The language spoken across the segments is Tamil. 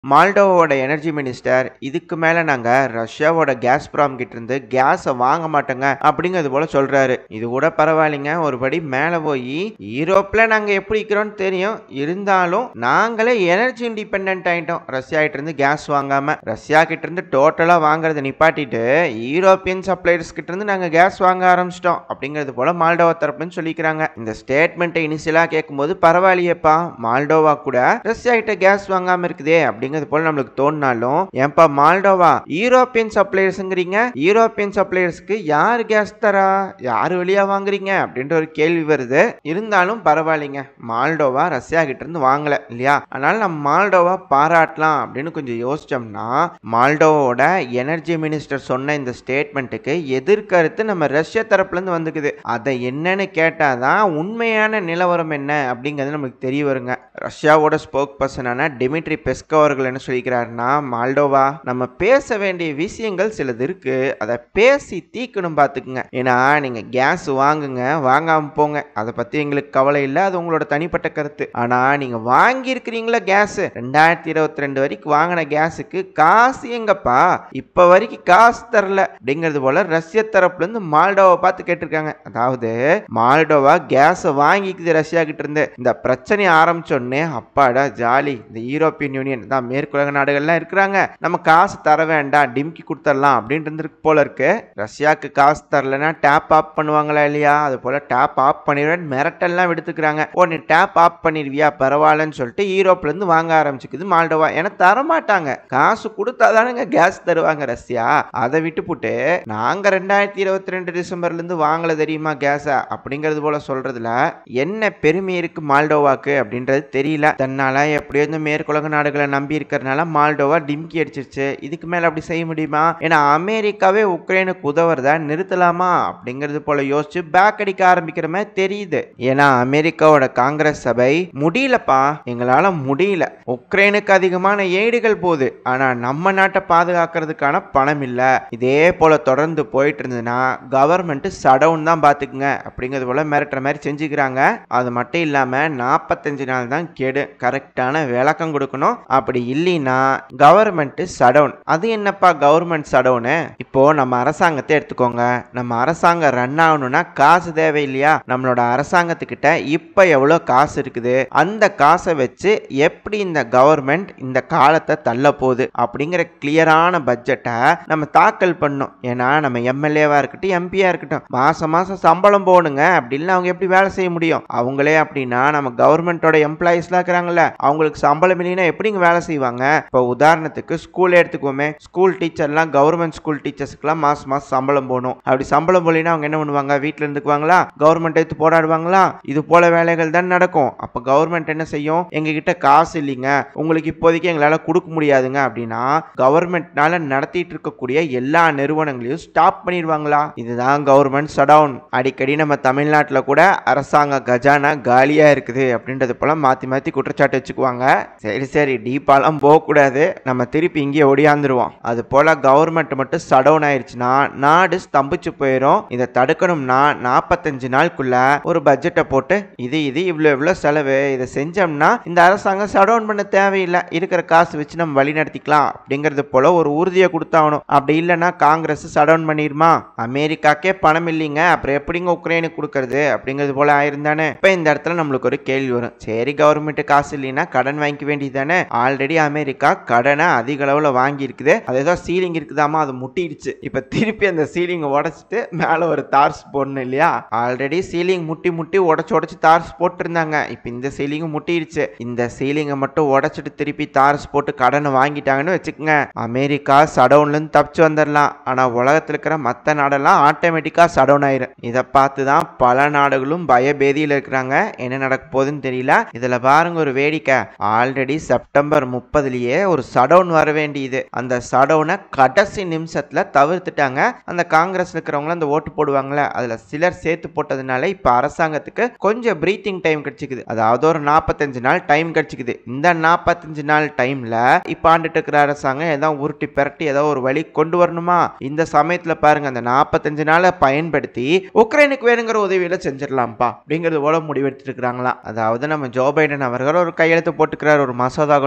மால்டோவோட எனர்ஜி மினிஸ்டர் இதுக்கு மேல நாங்க ரஷ்யாவோட கேஸ் ப்ராம் கிட்ட இருந்து கேஸை வாங்க மாட்டோங்க அப்படிங்கிறது போல சொல்றாரு இது கூட பரவாயில்லைங்க ஒருபடி மேல போய் யூரோப்ல நாங்க எப்படி இருக்கிறோம்னு தெரியும் இருந்தாலும் நாங்களே எனர்ஜி இண்டிபெண்ட் ஆயிட்டோம் ரஷ்யா கிட்ட இருந்து கேஸ் வாங்காம ரஷ்யா கிட்ட இருந்து டோட்டலா வாங்குறதை நிப்பாட்டிட்டு யூரோப்பியன் சப்ளையர்ஸ் கிட்ட இருந்து நாங்க கேஸ் வாங்க ஆரம்பிச்சிட்டோம் அப்படிங்கிறது போல மால்டோவா தரப்புன்னு சொல்லிக்கிறாங்க இந்த ஸ்டேட்மெண்ட்டை இனிஷியலா கேட்கும்போது பரவாயில்லையேப்பா மால்டோவா கூட ரஷ்யா கிட்ட கேஸ் வாங்காம இருக்குதே அப்படிங்கிறது போல நம்மளுக்கு தோணினாலும் ஏன்பா மால்டோவா யூரோப்பியன் சப்ளையர்ஸ்ங்கிறீங்க யூரோப்பியன் சப்ளையர்ஸ்க்கு யார் கேஸ் தரா யார் வழியா வாங்குறீங்க அப்படின்ற ஒரு கேள்வி வருது இருந்தாலும் பரவாயில்லைங்க மால்டோவா ரஷ்யா கிட்ட இருந்து வாங்கல இல்லையா அதனால நம்ம மால்டோவா பாராட்டலாம் அப்படின்னு கொஞ்சம் யோசிச்சோம்னா மால்டோவோட எனர்ஜி மினிஸ்டர் சொன்ன இந்த ஸ்டேட்மெண்ட்டுக்கு எதிர்கருத்து நம்ம ரஷ்யா தரப்புல இருந்து வந்துக்குது அதை என்னன்னு கேட்டாதான் உண்மையான நிலவரம் என்ன அப்படிங்கிறது நமக்கு தெரிய வருங்க ரஷ்யாவோட ஸ்போக் பர்சனான டிமிட்ரி பெஸ்கோ அவர்கள் என்ன சொல்லிக்கிறாருன்னா மால்டோவா நம்ம பேச வேண்டிய விஷயங்கள் சிலது இருக்கு அதை பேசி தீக்கணும் பார்த்துக்குங்க ஏன்னா நீங்க கேஸ் வாங்குங்க வாங்காம போங்க அதை பத்தி எங்களுக்கு கவலை இல்லை அது உங்களோட தனிப்பட்ட கருத்து ஆனா நீங்க வாங்கி இருக்கிறீங்களா கேஸ் ரெண்டாயிரத்தி இருபத்தி ரெண்டு வரைக்கும் வாங்கின கேஸுக்கு காசு எங்கப்பா இப்ப வரைக்கும் காசு தரல அப்படிங்கிறது போல ரஷ்ய தரப்புல இருந்து மால்டோவை பார்த்து கேட்டிருக்காங்க அதாவது மால்டோவா கேஸை வாங்கிக்குது ரஷ்யா கிட்ட இருந்து இந்த பிரச்சனை ஆரம்பிச்சோடனே அப்பாடா ஜாலி இந்த யூரோப்பியன் யூனியன் தான் மேற்குலக நாடுகள்லாம் இருக்கிறாங்க நம்ம காசு தர வேண்டாம் டிம்கி கொடுத்துடலாம் அப்படின்ட்டு இருந்திருக்கு போல இருக்கு ரஷ்யாவுக்கு காசு தரலன்னா டேப் ஆஃப் பண்ணுவாங்களா இல்லையா அது போல டேப் ஆஃப் பண்ணிடுவேன் மிரட்டெல்லாம் விடுத்துக்கிறாங்க ஓ நீ டேப் ஆஃப் பண்ணிடுவியா பரவாயில்லன்னு சொல்லிட்டு யூரோப்ல இருந்து வாங்க ஆரம்பிச்சுக்குது மால்டோவா ஏன்னா தரமாட்டாங்க காசு கொடுத்தா தானங்க கேஸ் தருவாங்க ரஷ்யா அதை விட்டுப்புட்டு நாங்க ரெண்டாயிரத்தி இருபத்தி ரெண்டு டிசம்பர்ல இருந்து வாங்கல தெரியுமா கேஸ அப்படிங்கிறது போல சொல்றதுல என்ன பெருமை இருக்கு மால்டோவாக்கு அப்படின்றது தெரியல தன்னால எப்படியோ இந்த மேற்குலக நாடுகளை நம்பி இருக்கிறதுனால மால்டோவா டிம்கி அடிச்சிருச்சு இதுக்கு மேல அப்படி செய்ய முடியுமா ஏன்னா அமெரிக்காவே உக்ரைனுக்கு உதவுறத நிறுத்தலாமா அப்படிங்கிறது போல யோசிச்சு பேக் அடிக்க ஆரம்பிக்கிற மாதிரி தெரியுது ஏன்னா அமெரிக்காவோட காங்கிரஸ் சபை முடியலப்பா எங்களால முடியல உக்ரைனுக்கு அதிகமான ஏடுகள் போகுது ஆனா நம்ம நாட்டை பாதுகாக்கிறதுக்கான பணம் இல்ல இதே போல தொடர்ந்து போயிட்டு இருந்ததுன்னா கவர்மெண்ட் சடவுன் தான் பாத்துக்குங்க அப்படிங்கிறது போல மிரட்டுற மாதிரி செஞ்சுக்கிறாங்க அது மட்டும் இல்லாம நாற்பத்தஞ்சு நாள் தான் கெடு கரெக்டான விளக்கம் கொடுக்கணும் அப்படி இல்லைன்னா கவர்மெண்ட் சடவுன் அது என்னப்பா கவர்மெண்ட் சடவுனு இப்போ நம்ம அரசாங்கத்தை எடுத்துக்கோங்க நம்ம அரசாங்கம் ரன் ஆகணும்னா காசு தேவை இல்லையா நம்மளோட அரசாங்கத்துக்கிட்ட இப்ப எவ்வளவு காசு இருக்குது அந்த காசை வச்சு எப்படி இந்த கவர்மெண்ட் இந்த காலத்தை தள்ள போகுது அப்படிங்கிற கிளியரான பட்ஜெட்டை நம்ம தாக்கல் பண்ணணும் ஏன்னா நம்ம எம்எல்ஏவா இருக்கட்டும் எம்பியா இருக்கட்டும் மாசம் மாசம் சம்பளம் போகணுங்க அப்படி இல்லை அவங்க எப்படி வேலை செய்ய முடியும் அவங்களே அப்படின்னா நம்ம கவர்மெண்ட்டோட எம்ப்ளாயிஸ்லாம் இருக்கிறாங்கல்ல அவங்களுக்கு சம்பளம் இல்லைன்னா எப்படிங்க வேலை செய்வாங்க இப்போ உதாரணத்துக்கு ஸ்கூல் எடுத்துக்கோமே ஸ்கூல் டீச்சர்லாம் கவர்மெண்ட் ஸ்கூல் டீச்சர்ஸ்க்குலாம் மாசம் மாசம் சம்பளம் போகணும் அப்படி சம்பளம் போலினா அவங்க என்ன பண்ணுவாங்க வீட்டில் இருந்துக்குவாங்களா கவர்மெண்ட் எடுத்து போராடுவாங்களா இது போல வேலைகள் தான் நடக்கும் அப்போ கவர்மெண்ட் என்ன செய்யும் எங்ககிட்ட காசு இல்லைங்க உங்களுக்கு இப்போதைக்கு எங்களால் கொடுக்க முடியாதுங்க அப்படின்னா கவர்மெண்ட்னால நடத்திட்டு இருக்கக்கூடிய எல்லா நிறுவனங்களையும் ஸ்டாப் பண்ணிடுவாங்களா இதுதான் கவர்மெண்ட் சடவுன் அடிக்கடி நம்ம தமிழ்நாட்டில் கூட அரசாங்க கஜானா காலியா இருக்குது அப்படின்றது போல மாத்தி மாத்தி குற்றச்சாட்டு வச்சுக்குவாங்க சரி சரி டீப்பாலாம் போகக்கூடாது நம்ம திருப்பி இங்கே ஒடியாந்துருவோம் அது போல கவர்மெண்ட் மட்டும் சடவுன் ஆயிடுச்சுன்னா நாடு ஸ்தம்பிச்சு போயிடும் இதை தடுக்கணும்னா நாற்பத்தஞ்சு நாளுக்குள்ள ஒரு பட்ஜெட்டை போட்டு இது இது இவ்வளோ இவ்வளோ செலவு இதை செஞ்சோம்னா இந்த அரசாங்கம் சடவுன் பண்ண தேவையில்லை இருக்கிற காசு வச்சு நம்ம வழி நடத்திக்கலாம் அப்படிங்கிறது போல ஒரு உறுதியை கொடுத்தாகணும் அப்படி இல்லைன்னா காங்கிரஸ் சடவுன் பண்ணிருமா அமெரிக்காக்கே பணம் இல்லைங்க அப்புறம் எப்படிங்க உக்ரைனுக்கு கொடுக்கறது அப்படிங்கிறது போல ஆயிருந்தானே இப்போ இந்த இடத்துல நம்மளுக்கு ஒரு கேள்வி வரும் சரி கவர்மெண்ட் காசு இல்லைன்னா கடன் வாங்கிக்க வேண்டியது தானே ஆல்ரெடி அமெரிக்கா கடனை அதிக அளவில் வாங்கி இருக்குது அது ஏதோ சீலிங் இருக்குதாமா அது முட்டிடுச்சு இப்போ திருப்பி அந்த சீலிங்கை உடச்சிட்டு மேலே ஒரு தார்ஸ் போடணும் இல்லையா ஆல்ரெடி சீலிங் முட்டி முட்டி உடச்சு உடச்சு தார்ஸ் போட்டிருந்தாங்க இப்போ இந்த சீலிங்கும் முட்டிடுச்சு இந்த சீலிங்கை மட்டும் உடச்சிட்டு திருப்பி தார்ஸ் போட்டு கடனை வாங்கிட்டாங்கன்னு வச்சுக்கோங்க அமெரிக்கா சடவுன்லேருந்து தப்பிச்சு வந்துடலாம் ஆனால் உலகத்தில் இருக்கிற மற்ற நாடெல்லாம் ஆட்டோமேட்டிக்காக சடவுன் ஆயிரும் இதை பார்த்து தான் பல நாடுகளும் பயபேதியில் இருக்கிறாங்க என்ன நடக்க போகுதுன்னு தெரியல இதில் பாருங்க ஒரு வேடிக்கை ஆல்ரெடி செப்டம்பர் முப்பதுலேயே ஒரு சடவுன் வர வேண்டியது அந்த சடவுனை கடைசி நிமிஷத்தில் தவிர்த்துட்டாங்க அந்த காங்கிரஸ் இருக்கிறவங்க அந்த ஓட்டு போடுவாங்களே அதில் சிலர் சேர்த்து போட்டதுனால இப்போ அரசாங்கத்துக்கு கொஞ்சம் ப்ரீத்திங் டைம் கிடைச்சிக்குது அதாவது ஒரு நாற்பத்தஞ்சு நாள் டைம் கிடைச்சிக்குது இந்த நாற்பத்தஞ்சு நாள் டைமில் இப்போ ஆண்டுட்டு இருக்கிற அரசாங்கம் ஏதோ உருட்டி பெரட்டி ஏதோ ஒரு வழி கொண்டு வரணுமா இந்த சமயத்தில் பாருங்க அந்த நாற்பத்தஞ்சு நாளை பயன்படுத்தி உக்ரைனுக்கு வேணுங்கிற உதவியில செஞ்சிடலாம்ப்பா அப்படிங்கிறது போல முடிவெடுத்துட்டு இருக்கிறாங்களாம் அதாவது நம்ம ஜோ பைடன் அவர்கள் ஒரு கையெழுத்து போட்டுக்கிறார் ஒரு மசோதா கொண்டு வந்துக்கிறார்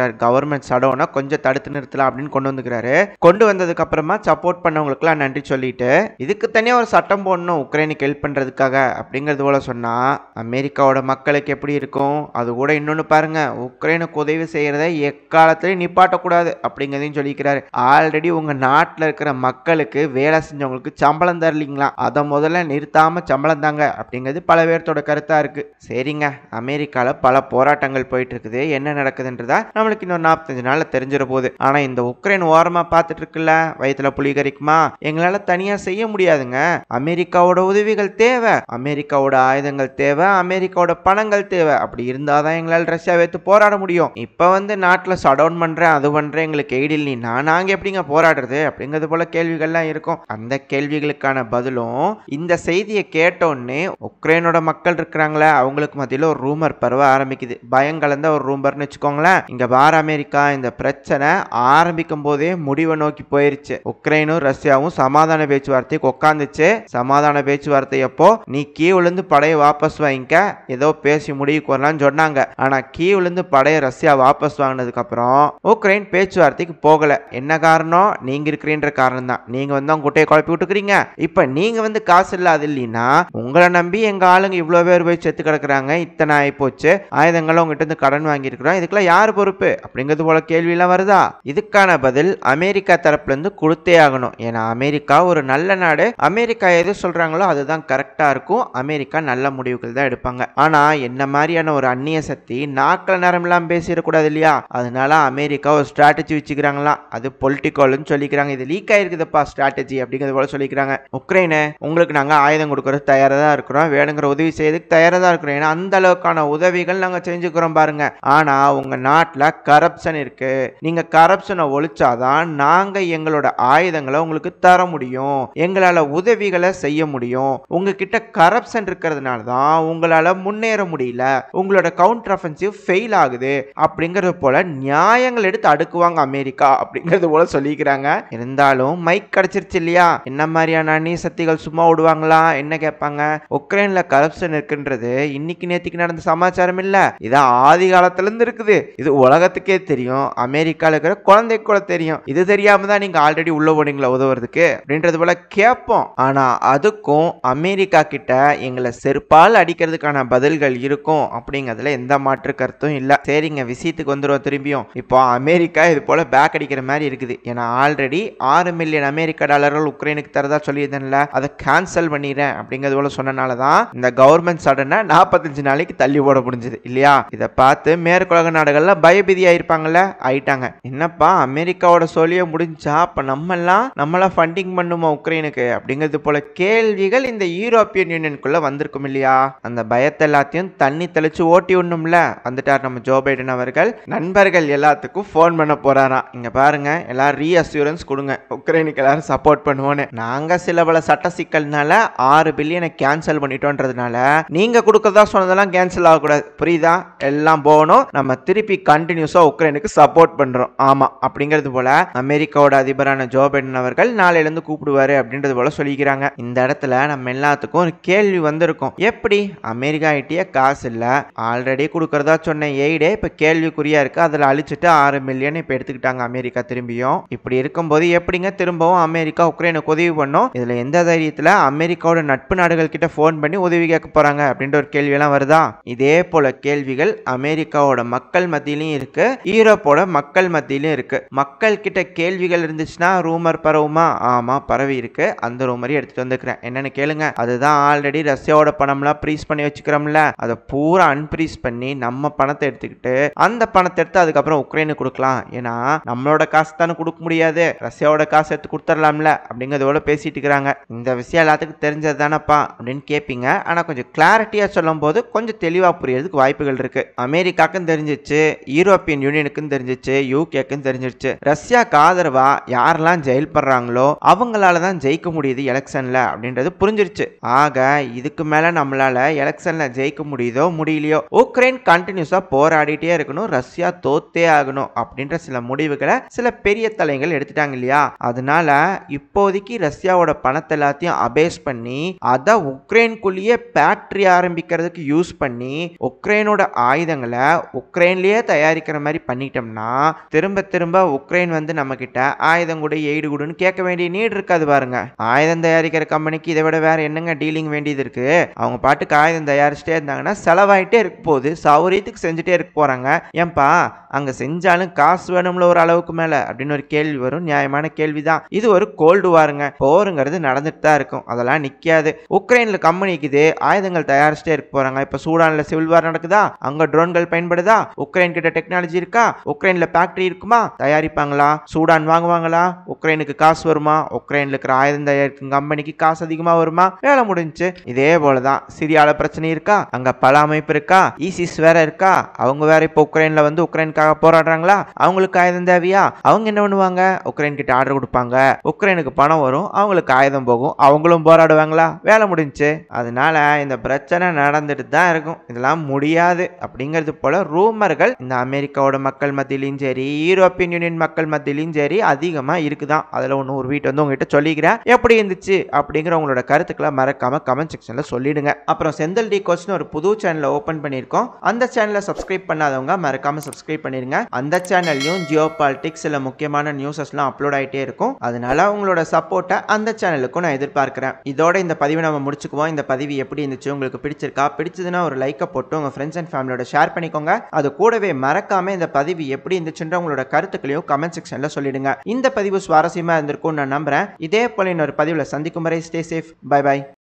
வந்துக்கிறாரு கவர்மெண்ட் சடோனை கொஞ்சம் தடுத்து நிறுத்தலாம் அப்படின்னு கொண்டு வந்துக்கிறாரு கொண்டு வந்ததுக்கு அப்புறமா சப்போர்ட் பண்ணவங்களுக்குலாம் நன்றி சொல்லிட்டு இதுக்கு தனியாக ஒரு சட்டம் போடணும் உக்ரைனுக்கு ஹெல்ப் பண்ணுறதுக்காக அப்படிங்கிறது போல சொன்னா அமெரிக்காவோட மக்களுக்கு எப்படி இருக்கும் அது கூட இன்னொன்று பாருங்க உக்ரைனுக்கு உதவி செய்யறத எக்காலத்திலையும் நிப்பாட்டக்கூடாது அப்படிங்கிறதையும் சொல்லிக்கிறாரு ஆல்ரெடி உங்க நாட்டில் இருக்கிற மக்களுக்கு வேலை செஞ்சவங்களுக்கு சம்பளம் தரலீங்களா அதை முதல்ல நிறுத்தாம சம்பளம் தாங்க அப்படிங்கிறது பல பேர்த்தோட கருத்தா இருக்கு சரிங்க அமெரிக்கால பல போராட்டங்கள் போயிட்டு இருக்குது என்ன நடக்குதுன்றதா நம்மளுக்கு இன்னொரு நாற்பத்தஞ்சு நாள்ல தெரிஞ்சிட போகுது ஆனா இந்த உக்ரைன் ஓரமா பார்த்துட்டு இருக்குல்ல வயிற்றுல புலி கறிக்குமா எங்களால தனியா செய்ய முடியாதுங்க அமெரிக்காவோட உதவிகள் தேவை அமெரிக்காவோட ஆயுதங்கள் தேவை அமெரிக்காவோட பணங்கள் தேவை அப்படி இருந்தாதான் எங்களால் ரஷ்யா வைத்து போராட முடியும் இப்ப வந்து நாட்டுல சடவுன் பண்றேன் அது பண்றேன் எங்களுக்கு எய்டு இல்லைன்னா நாங்க எப்படிங்க போராடுறது அப்படிங்கிறது போல கேள்விகள்லாம் இருக்கும் அந்த கேள்விகளுக்கான பதிலும் இந்த செய்தியை கேட்டோடனே உக்ரைனோட மக்கள் இருக்கிறாங்களே அவங்களுக்கு மத்தியில் ஒரு ரூமர் பரவ ஆரம்பிக்குது பயம் கலந்த ஒரு ரூமர்னு வச்சுக்கோங்களேன் இங்க பார் அமெரிக்கா இந்த பிரச்சனை ஆரம்பிக்கும் போதே முடிவை நோக்கி போயிருச்சு உக்ரைனும் ரஷ்யாவும் சமாதான பேச்சுவார்த்தைக்கு உட்காந்துச்சு சமாதான பேச்சுவார்த்தை அப்போ நீ கீவ்லேருந்து படையை வாபஸ் வாங்கிக்க ஏதோ பேசி முடிவுக்கு வரலாம்னு சொன்னாங்க ஆனா கீவ்லேருந்து படையை ரஷ்யா வாபஸ் வாங்கினதுக்கு அப்புறம் உக்ரைன் பேச்சுவார்த்தைக்கு போகல என்ன காரணம் நீங்க இருக்கிறீன்ற காரணம் தான் நீங்க வந்து அவங்க குட்டையை குழப்பி விட்டுக்கிறீங்க இப்ப நீங்க வந்து காசு இல்லாத இல்லைன்னா உங்களை நம்பி எங்க ஆளுங்க இவ்வளவு பேர் போய் செத்து கிடக்குறாங்க இத்தனை ஆகி போச்சு ஆயுதங்களை உங்ககிட்ட இருந்து கடன் வாங்கியிருக்கிறோம் இதுக்கெல்லாம் யார் பொறுப்பு அப்படிங்கிறது போல கேள்வி எல்லாம் வருதா இதுக்கான பதில் அமெரிக்கா தரப்புல இருந்து கொடுத்தே ஆகணும் ஏன்னா அமெரிக்கா ஒரு நல்ல நாடு அமெரிக்கா எது சொல்றாங்களோ அதுதான் கரெக்டா இருக்கும் அமெரிக்கா நல்ல முடிவுகள் தான் எடுப்பாங்க ஆனா என்ன மாதிரியான ஒரு அந்நிய சக்தி நாக்கில் நேரம் எல்லாம் பேசிடக்கூடாது இல்லையா அதனால அமெரிக்கா ஒரு ஸ்ட்ராட்டஜி வச்சுக்கிறாங்களாம் அது பொலிட்டிக்கல்னு சொல்லிக்கிறாங்க இது லீக் ஆயிருக்குதுப்பா ஸ்ட்ராட்டஜி அப்படிங்கிறது போல சொல்லிக்கிறாங்க உக்ரைனு உங்களுக்கு நாங்க ஆயுதம் கொடுக்கறது தயாரா தான் இருக்கிறோம் வேணுங்கிற உதவி செய்யறதுக்கு தயாரா தான் இருக்கிறோம் ஏன்னா அந்த அளவுக்கான உதவிகள் நாங்க செஞ்சுக்கிறோம் பாருங்க ஆனா உங்க நாட்டுல கரப்ஷன் இருக்கு நீங்க கரப்ஷனை ஒழிச்சாதான் நாங்க எங்களோட ஆயுதங்களை உங்களுக்கு தர முடியும் எங்களால உதவிகளை செய்ய முடியும் உங்ககிட்ட கரப்ஷன் இருக்கிறதுனால தான் உங்களால முன்னேற முடியல உங்களோட கவுண்டர் அஃபென்சிவ் ஃபெயில் ஆகுது அப்படிங்கிறது போல நியாயங்கள் எடுத்து அடுக்குவாங்க அமெரிக்கா அப்படிங்கிறது போல சொல்லிக்கிறாங்க இருந்தாலும் மைக் கிடைச்சிருச்சு இல்லையா என்ன மாதிரியான அந்நிய சக்திகள் சும்மா விடுவாங்களா என்ன கேட்பாங்க உக்ரைன்ல கரப்ஷன் இருக்குன்றது இன்னைக்கு நேத்திக்கு நடந்த சமாச்சாரம் இல்ல இது ஆதி காலத்துல இருந்து இருக்குது இது உலகத்துக்கே தெரியும் அமெரிக்கால இருக்கிற குழந்தை கூட தெரியும் இது தெரியாம தான் நீங்க ஆல்ரெடி உள்ள போனீங்களா உதவுறதுக்கு அப்படின்றது போல கேட்போம் ஆனா அதுக்கும் அமெரிக்கா கிட்ட எங்களை செருப்பால் அடிக்கிறதுக்கான பதில்கள் இருக்கும் அப்படிங்கிறதுல எந்த மாற்று கருத்தும் இல்ல சரிங்க விஷயத்துக்கு வந்துருவோம் திரும்பியும் இப்போ அமெரிக்கா இது போல பேக் அடிக்கிற மாதிரி இருக்குது ஏன்னா ஆல்ரெடி ஆறு மில்லியன் அமெரிக்க டாலர்கள் உக்ரைனுக்கு தரதா சொல்லியிருந்தேன்ல அதை கேன்சல் பண்ணிடுறேன் அப்படிங்கிறது போல சொன்னனால தான் இந்த கவர்மெண்ட் சடனை நாற்பத்தஞ்சு நாளைக்கு தள்ளி போட முடிஞ்சது இல்லையா இதை பார்த்து மேற்குலக நாடுகள்ல பயபீதி ஆயிருப்பாங்கல்ல ஆயிட்டாங்க என்னப்பா அமெரிக்காவோட சொல்லியே முடிஞ்சா அப்ப நம்மெல்லாம் நம்மளாம் ஃபண்டிங் பண்ணுமா உக்ரைனுக்கு அப்படிங்கிறது போல கேள்விகள் இந்த யூரோப்பியன் யூனியனுக்குள்ள வந்திருக்கும் இல்லையா அந்த பயத்தை எல்லாத்தையும் தண்ணி தெளிச்சு ஓட்டி விடணும்ல வந்துட்டார் நம்ம ஜோ பைடன் அவர்கள் நண்பர்கள் எல்லாத்துக்கும் ஃபோன் பண்ண போறாராம் இங்க பாருங்க எல்லாரும் ரீஅசூரன்ஸ் கொடுங்க உக்ரைனுக்கு எல்லாரும் சப்போர்ட் பண்ணுவோன்னு நாங்க சில பல சட்ட சிக்கல்னால ஆறு பில்லியனை கேன்சல் பண்ணிட்டோன்றதுனால நீங்க கொடுக்கறதா சொன்னதெல்லாம் கேன்சல் ஆகக்கூடாது புரியுதா எல்லாம் போகணும் நம்ம திருப்பி கண்டினியூஸா உக்ரைனுக்கு சப்போர்ட் பண்றோம் ஆமா அப்படிங்கிறது போல அமெரிக்காவோட அதிபரான ஜோ பைடன் அவர்கள் நாளையில இருந்து கூப்பிடுவாரு அப்படின்றது போல சொல்லிக்கிறாங்க இந்த இடத்துல நம்ம எல்லாத்துக்கும் ஒரு கேள்வி வந்திருக்கும் எப்படி அமெரிக்கா கிட்டயே காசு இல்ல ஆல்ரெடி கொடுக்கறதா சொன்ன எய்டே இப்ப கேள்விக்குறியா இருக்கு அதுல அழிச்சிட்டு ஆறு மில்லியன் இப்ப எடுத்துக்கிட்டாங்க அமெரிக்கா திரும்பியும் இப்படி இருக்கும்போது எப்படிங்க திரும்பவும் அமெரிக்கா உக்ரைனுக்கு உதவி பண்ணும் இதுல எந்த தைரியத்துல அமெரிக்காவோட நட்பு நாடுகள் கிட்ட ஃபோன் பண்ணி உதவி கேட்க போறாங்க அப்படின்ற ஒரு கேள்வி எல்லாம் வருதா இதே போல கேள்விகள் அமெரிக்காவோட மக்கள் மத்தியிலையும் இருக்கு யூரோப்போட மக்கள் மத்தியிலும் இருக்கு மக்கள் கிட்ட கேள்விகள் இருந்துச்சுன்னா ரூமர் பரவுமா ஆமா பரவி இருக்கு அந்த ரூமரையும் எடுத்துட்டு வந்துக்கிறேன் என்னன்னு கேளுங்க அதுதான் ஆல்ரெடி ரஷ்யாவோட பணம்லாம் ப்ரீஸ் பண்ணி வச்சுக்கிறோம்ல அதை பூரா அன்ப்ரீஸ் பண்ணி நம்ம பணத்தை எடுத்துக்கிட்டு அந்த பணத்தை எடுத்து அதுக்கப்புறம் உக்ரைனுக்கு கொடுக்கலாம் ஏன்னா நம்மளோட காசு தானே கொடுக்க முடியாது ரஷ்யாவோட காசு எடுத்து கொடுத்துடலாம்ல அப்படிங்கிறதோட பேசிட்டு இருக்கிறாங்க இந்த விஷயம் எல்லாத்துக்கும் தெரிஞ்சது தானப்பா அப்படின்னு கேட்பீங்க ஆனா கொஞ்சம் கிளாரிட்டியா சொல்லும் போது கொஞ்சம் தெளிவா புரியறதுக்கு வாய்ப்புகள் இருக்கு அமெரிக்காக்கும் தெரிஞ்சிச்சு யூரோப்பியன் யூனியனுக்கும் தெரிஞ்சிச்சு யூகேக்கும் தெரிஞ்சிருச்சு ரஷ்யாக்கு ஆதரவா யாரெல்லாம் ஜெயில் பண்றாங்களோ அவங்களால தான் ஜெயிக்க முடியுது எலெக்ஷன்ல அப்படின்றது புரிஞ்சிருச்சு ஆக இதுக்கு மேல நம்மளால எலெக்ஷன்ல ஜெயிக்க முடியுதோ முடியலையோ உக்ரைன் கண்டினியூஸா போராடிட்டே இருக்கணும் ரஷ்யா தோத்தே ஆகணும் அப்படின்ற சில முடிவுகளை சில பெரிய தலைகள் எடுத்துட்டாங்க இல்லையா அதனால இப்போதைக்கு ரஷ்யாவோட பணத்தை எல்லாத்தையும் அபேஸ் பண்ணி அதை உக்ரைனுக்குள்ளேயே ஃபேக்டரி ஆரம்பிக்கிறதுக்கு யூஸ் பண்ணி உக்ரைனோட ஆயுதங்களை உக்ரைன்லயே தயாரிக்க கேட்குற மாதிரி பண்ணிட்டோம்னா திரும்ப திரும்ப உக்ரைன் வந்து நம்ம கிட்ட ஆயுதம் கூட எய்டு கொடுன்னு கேட்க வேண்டிய நீட் இருக்காது பாருங்க ஆயுதம் தயாரிக்கிற கம்பெனிக்கு இதை விட வேற என்னங்க டீலிங் வேண்டியது இருக்கு அவங்க பாட்டுக்கு ஆயுதம் தயாரிச்சுட்டே இருந்தாங்கன்னா செலவாயிட்டே இருக்க போகுது சௌரியத்துக்கு செஞ்சுட்டே இருக்க போறாங்க ஏன்பா அங்க செஞ்சாலும் காசு வேணும்ல ஒரு அளவுக்கு மேல அப்படின்னு ஒரு கேள்வி வரும் நியாயமான கேள்விதான் இது ஒரு கோல்டு வாருங்க போருங்கிறது நடந்துட்டு தான் இருக்கும் அதெல்லாம் நிக்காது உக்ரைன்ல கம்பெனிக்குது ஆயுதங்கள் தயாரிச்சுட்டே இருக்க போறாங்க இப்ப சூடான்ல சிவில் வார் நடக்குதா அங்க ட்ரோன்கள் பயன்படுதா உக்ரைன் கிட்ட டெக்னாலஜி இருக்கா உக்ரைன்ல ஃபேக்டரி இருக்குமா தயாரிப்பாங்களா சூடான் வாங்குவாங்களா உக்ரைனுக்கு காசு வருமா உக்ரைன்ல இருக்கிற ஆயுதம் தயாரிக்கும் கம்பெனிக்கு காசு அதிகமா வருமா வேலை முடிஞ்சுச்சு இதே போலதான் சிரியால பிரச்சனை இருக்கா அங்க பல அமைப்பு இருக்கா ஈசிஸ் வேற இருக்கா அவங்க வேற இப்போ உக்ரைன்ல வந்து உக்ரைனுக்காக போராடுறாங்களா அவங்களுக்கு ஆயுதம் தேவையா அவங்க என்ன பண்ணுவாங்க உக்ரைன் கிட்ட ஆர்டர் கொடுப்பாங்க உக்ரைனுக்கு பணம் வரும் அவங்களுக்கு ஆயுதம் போகும் அவங்களும் போராடுவாங்களா வேலை முடிஞ்சுச்சு அதனால இந்த பிரச்சனை நடந்துட்டு தான் இருக்கும் இதெல்லாம் முடியாது அப்படிங்கிறது போல ரூமர்கள் இந்த அமெரிக்காவோட மக்கள் மத்தியிலையும் சரி யூரோப்பியன் யூனியன் மக்கள் மத்தியிலையும் சரி அதிகமா இருக்குதான் அதுல ஒன்று ஒரு வீட்டு வந்து உங்ககிட்ட சொல்லிக்கிறேன் எப்படி இருந்துச்சு அப்படிங்கிற உங்களோட கருத்துக்களை மறக்காம கமெண்ட் செக்ஷன்ல சொல்லிடுங்க அப்புறம் செந்தல் டி கோச்னு ஒரு புது சேனலை ஓபன் பண்ணியிருக்கோம் அந்த சேனலை சப்ஸ்கிரைப் பண்ணாதவங்க மறக்காம சப்ஸ்கிரைப் பண்ணிருங்க அந்த சேனல்லையும் ஜியோ பாலிட்டிக்ஸ் சில முக்கியமான நியூஸஸ்லாம் அப்லோட் ஆகிட்டே இருக்கும் அதனால உங்களோட சப்போர்ட்டை அந்த சேனலுக்கும் நான் எதிர்பார்க்கிறேன் இதோட இந்த பதிவை நம்ம முடிச்சுக்குவோம் இந்த பதிவு எப்படி இருந்துச்சு உங்களுக்கு பிடிச்சிருக்கா பிடிச்சதுன்னா ஒரு லைக்கை போட்டு உங்க ஃப்ரெண்ட்ஸ் அண்ட் ஃபேமிலியோட ஷேர் பண்ணிக்கோங்க அது கூடவே மறக்காம இந்த பதிவு எப்படி இருந்துச்சுன்ற உங்களோட கருத்துக்களையும் கமெண்ட் செக்ஷன்ல சொல்லிடுங்க இந்த பதிவு சுவாரஸ்யமா இருந்திருக்கும் நான் நம்புறேன் இதே போல இன்னொரு பதிவுல சந்திக்கும் வரை ஸ்டே சேஃப் பை பை